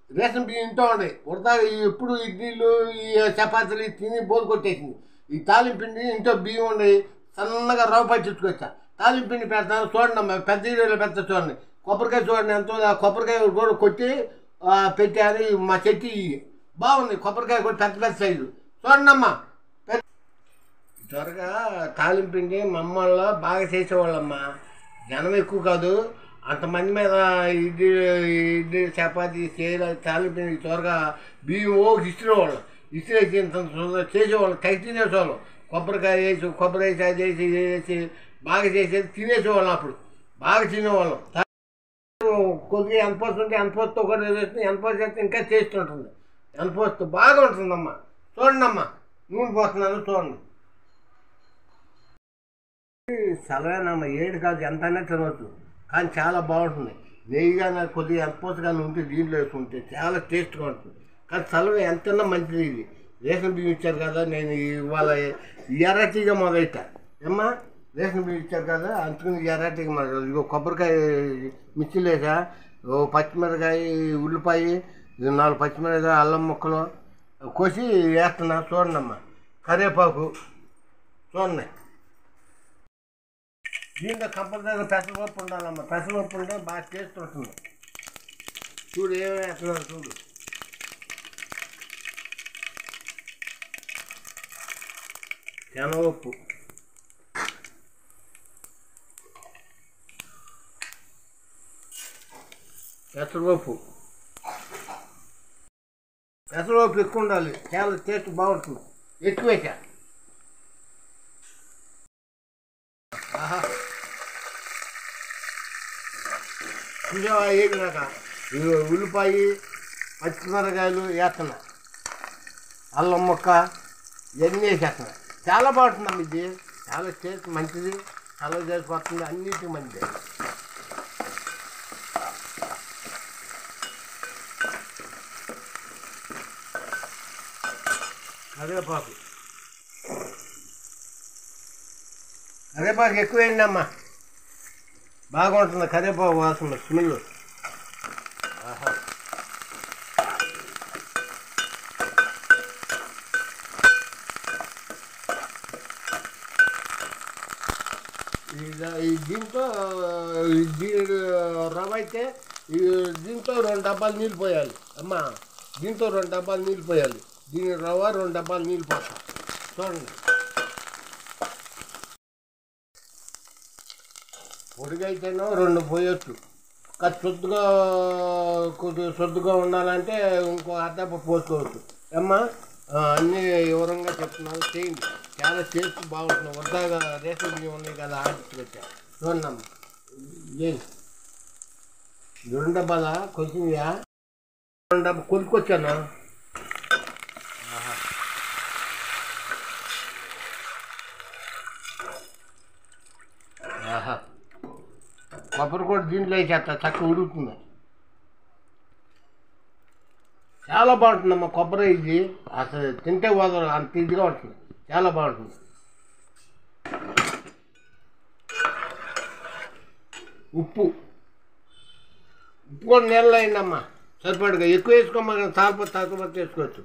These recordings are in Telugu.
రేషన్ బియ్యం ఇంట్లో ఉన్నాయి ఉడతా ఎప్పుడు ఇడ్లీలు ఈ చపాతీలు ఇవి తిని బోరు కొట్టేసింది ఈ తాలింపిండి ఇంట్లో బియ్యం ఉన్నాయి సన్నగా రవ్వ పట్టించుకొచ్చా తాలింపిండి పెడతాను చూడండి అమ్మా పెద్ద ఇడ్లీలో పెడతా చూడండి కొబ్బరికాయ చూడండి ఎంతో ఆ కొబ్బరికాయ కూడా కొట్టి ఆ, పెట్టారు ఇవి మా చెట్టు ఇవి బాగుంది కొబ్బరికాయ కూడా పెద్ద పెద్ద సైజు చూడండి అమ్మా పెద్ద త్వరగా తాలింపిండి మా అమ్మల్లో బాగా చేసేవాళ్ళమ్మా జనం ఎక్కువ కాదు అంతమంది మీద ఇడ్లీ ఇడ్లీ చపాతీ చేయలే తాలింపిండి త్వరగా బియ్యం ఓ ఇసిరేవాళ్ళం ఇసిరేసి ఇంత చేసేవాళ్ళం తెగ తినేసేవాళ్ళం కొబ్బరికాయ వేసి కొబ్బరి వేసి అది వేసి ఇది వేసి బాగా చేసేది తినేసేవాళ్ళం అప్పుడు బాగా తినేవాళ్ళం కొద్దిగా ఎనపోస్తుంటే ఎనపోస్తూ కూడా వేస్తే ఎనపోసి చేస్తే ఇంకా టేస్ట్ ఉంటుంది ఎనపోస్తూ బాగా ఉంటుందమ్మా చూడండి అమ్మా నూనె పోతున్నాను చూడండి సెలవేనమ్మా ఏడు కాదు ఎంతైనా తినవచ్చు కానీ చాలా బాగుంటుంది నెయ్యి కానీ కొద్దిగా ఎంతపోసు కానీ ఉంటే దీంట్లో వేసుకుంటే చాలా టేస్ట్గా ఉంటుంది కానీ సెలవు ఎంతైనా మంచిది ఇది రేషన్ బియ్యం ఇచ్చారు కదా నేను ఇవాళ ఎర్రటీగా మొదలెట్టా ఏమ్మా రేషన్ బియ్యం ఇచ్చారు కదా అందుకని ఎర్రటీగా మొదలు ఇగో కొబ్బరికాయ మిర్చిలు వేసా ఓ పచ్చిమిరకాయ ఉల్లిపాయ ఇది నాలుగు పచ్చిమిరకాయ అల్లం ముక్కలు కోసి వేస్తున్నా చూడండి అమ్మా కరివేపాకు చూడండి దీంట్లో కంపల్సరీ పెసరపప్పు ఉండాలమ్మా పెసరపప్పు ఉంటే బాగా టేస్ట్ వస్తుంది చూడు ఏమేమి వేస్తున్నాను చూడు శనగపప్పు పెసరపప్పు పెసరపప్పు ఎక్కువ ఉండాలి చాలా టేస్ట్ బాగుంటుంది ఎక్కువ వేసా ఆహా చూసావా వేగినాక ఇవి ఉల్లిపాయ పచ్చిమిరకాయలు వేస్తున్నా అల్లం ముక్క ఇవన్నీ వేసేస్తున్నా చాలా బాగుంటుందమ్మ ఇది చాలా టేస్ట్ మంచిది చాలా చేసుకొస్తుంది అన్నిటికీ మంచిది కరివేపాకు కరివేపాకు ఎక్కువ వేయండి అమ్మా బాగుంటుంది కరివేపాకు వాసన స్మెల్ ఆహా ఈ దీంతో ఈ దీని రవ్వ అయితే ఈ దీంతో రెండు డబ్బాలు నీళ్ళు పోయాలి అమ్మా దీంతో రెండు డబ్బాలు నీళ్ళు పోయాలి దీని రవ్వ రెండు డబ్బాలు నీళ్ళు పోతా చూడండి పొడిగైతేనో రెండు పోయొచ్చు కానీ శుద్ధిగా కొద్దిగా శుద్ధిగా ఉండాలంటే ఇంకో అద్దప్ప పోసుకోవచ్చు అమ్మా ఆ, అన్నీ వివరంగా చెప్తున్నాను చేయండి చాలా టేస్ట్ బాగుంటుంది వద్దాగా రేషన్ బియ్యం ఉన్నాయి కదా ఆడించుకొచ్చా చూడండి అమ్మ ఏం రెండు డబ్బాలా కొంచెంయా రెండు డబ్బా కొనుక్కొచ్చాను ఆహా కొబ్బరి కూడా దీంట్లో వేసేస్తా చక్కగా ఉడుకుతుంది చాలా బాగుంటుందమ్మా కొబ్బరి ఇది అసలు తింటే వదలదు అంత ఇదిగా ఉంటుంది చాలా బాగుంటుంది ఉప్పు ఉప్పు కూడా నీళ్ళు అయిందమ్మా సరిపడగా ఎక్కువ వేసుకోమ్మా తాకపోతే తక్కువ వేసుకోవచ్చు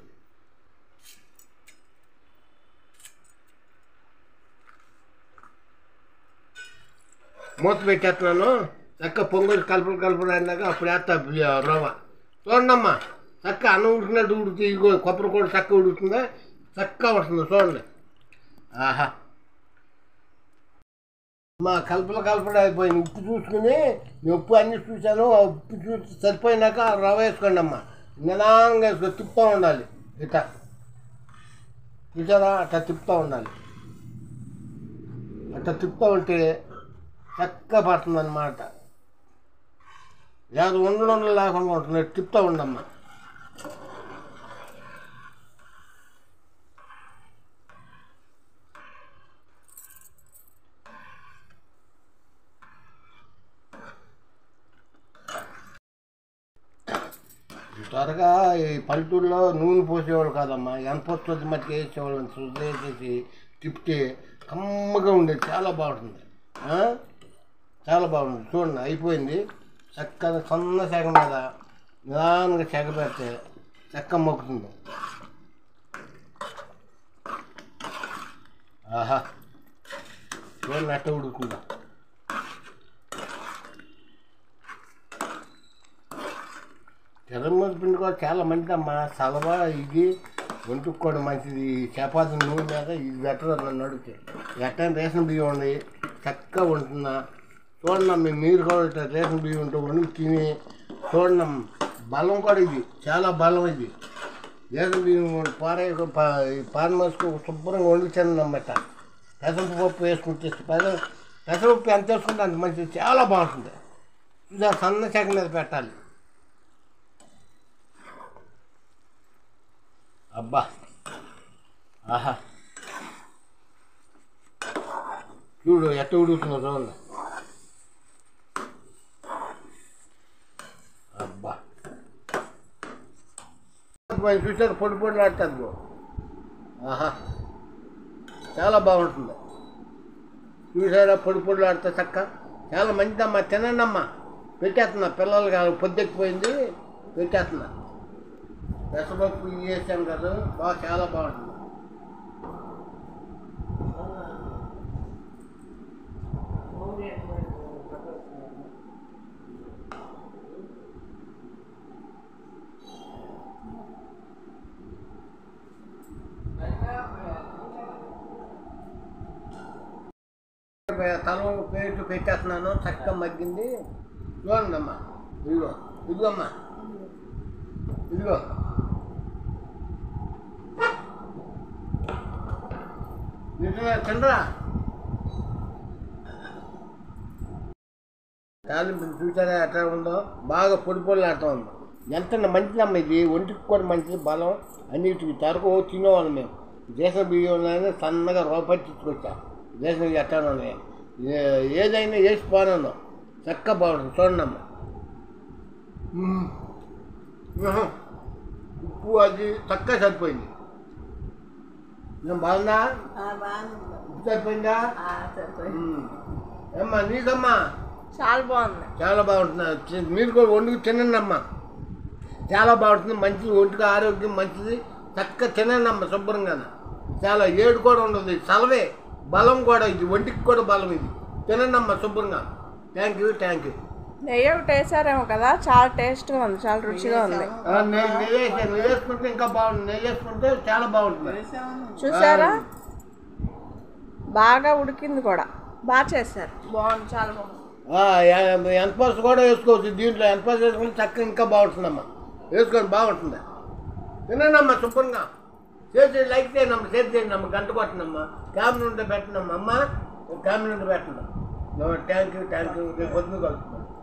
మూత పెట్టేస్తున్నాను చక్క పొంగల్ కలుపులు కలుపులు అయినాక అప్పుడు వేస్తా బి- రవ్వ చూడండమ్మా చక్క అన్నం ఉడికినట్టు ఉడుకుతుంది ఇగో కొబ్బరి కూడా చక్క ఉడుకుతుందా చక్కగా వస్తుంది చూడండి ఆహా మా కలుపులు కలుపులు అయిపోయింది ఉప్పు చూసుకుని నేను ఉప్పు అన్ని చూశాను ఆ ఉప్పు చూసి సరిపోయినాక ఆ రవ్వ వేసుకోండి అమ్మా నిదానంగా వేసుకో తిప్పుతూ ఉండాలి ఇట్లా చూసారా అట్లా తిప్పుతూ ఉండాలి అట్లా తిప్పుతూ ఉంటే చక్కగా పడుతుంది అనమాట లేదు ఉండడం లేకుండా ఉంటుంది తిప్పుతూ ఉండమ్మా త్వరగా ఈ పల్లెటూరులో నూనె పోసేవాళ్ళు కాదమ్మా ఎంత వస్తుంది మట్టి వేసేవాళ్ళు శుద్ధ వేసేసి తిప్పితే కమ్మగా ఉండేది చాలా బాగుంటుంది ఆ? చాలా బాగుంది చూడండి అయిపోయింది చక్కగా సన్న శాఖ మీద నిదానంగా చెక్క పెడితే చెక్క మొక్కుతుంది ఆహా చూడండి అట్ట ఉడుకుందా తెల్లమూరి పిండి కూడా చాలా మంచిదమ్మా సలవ ఇది ఒంటికి కూడా మంచిది ఈ చపాతి నూనె మీద ఇది బెటర్ నన్ను అడిగితే ఎట్ట రేషన్ బియ్యం ఉంది చక్కగా ఉంటుందా చూడండి మీ మీరు కూడా ఇట్లా రేషన్ బియ్యం ఉంటే వండుకు తిని చూడండి బలం కూడా ఇది చాలా బలం ఇది రేషన్ బియ్యం పారే పాన్ మసుకు శుభ్రంగా వండుకు తిన్నమాట పెసరపప్పు వేసుకుంటే పెసర పెసరపప్పు ఎంత వేసుకుంటే అంత మంచిది చాలా బాగుంటుంది ఇది ఆ సన్న చెక్క మీద పెట్టాలి అబ్బా ఆహా చూడు ఎట్ట ఉడుకుతుందో చూడండి అబ్బా మరి చూసారు పొడి పొడి ఆడుతుంది ఆహా చాలా బాగుంటుంది చూసారా పొడి పొడి ఆడితే చక్క చాలా మంచిదమ్మా తినండి అమ్మా పెట్టేస్తున్నా పిల్లలు కాదు పొద్దెక్కిపోయింది పెట్టేస్తున్నా పెసరపప్పు ఇవి వేసాను కదా బాగా చాలా బాగుంటుంది తల పేటు పెట్టేస్తున్నాను చక్కగా మగ్గింది చూడండి అమ్మా ఇదిగో ఇదిగో అమ్మా ఇదిగో నిజమే తినరా తాలింపు చూసారా ఎట్లా ఉందో బాగా పొడి పొడి ఆడుతూ ఉంది ఎంత మంచిదమ్మ ఇది ఒంటికి కూడా మంచిది బలం అన్నిటికి తరకు తినేవాళ్ళం మేము దేశం బియ్యంలోనే సన్నగా రూపాయి తీసుకొచ్చా దేశం బియ్యం ఎట్లా ఉన్నాయి ఏ- ఏదైనా వేసి పోనన్నా చక్క బాగుంటుంది చూడండి మ్మ్. ఆహా. ఉప్పు అది చక్కగా సరిపోయింది నేను బాగుందా ఉప్పు సరిపోయిందా మ్మ్. ఏమ్మా నీకమ్మా చాలా బాగుంది చాలా బాగుంటుంది చి- మీరు కూడా వండుకు తినండి అమ్మా చాలా బాగుంటుంది మంచిది ఒంటికి ఆరోగ్యం మంచిది చక్కగా తినండి అమ్మ శుభ్రంగా చాలా ఏడు కూడా ఉండదు చలవే బలం కూడా ఇది ఒంటికి కూడా బలం ఇది తినండి అమ్మ శుభ్రంగా థ్యాంక్ యూ థ్యాంక్ యూ నెయ్యి ఒకటి వేసారేమో కదా చాలా టేస్ట్గా ఉంది చాలా రుచిగా ఉంది నెయ్యి నెయ్యి వేసాను నెయ్యి వేసుకుంటే ఇంకా బాగుంటుంది నెయ్యి వేసుకుంటే చాలా బాగుంటుంది చూసారా బాగా ఉడికింది కూడా బాగా చేశారు బాగుంది చాలా బాగుంది ఆ, ఎ- ఎనపస్ కూడా వేసుకోవచ్చు దీంట్లో ఎనపస్ వేసుకుంటే చక్కగా ఇంకా బాగుంటుందమ్మా వేసుకొని బాగుంటుంది తినండి అమ్మా శుభ్రంగా చేసి లైక్ చేయండి అమ్మ షేర్ చేయండి అమ్మ గంట కొట్టనమ్మా క్యామ్ నుండి పెట్టండి అమ్మ అమ్మ క్యామ్ నుండి పెట్టండి థ్యాంక్ యూ థ్యాంక్ యూ రేపు పొద్దున్న కలుస్తున్నాను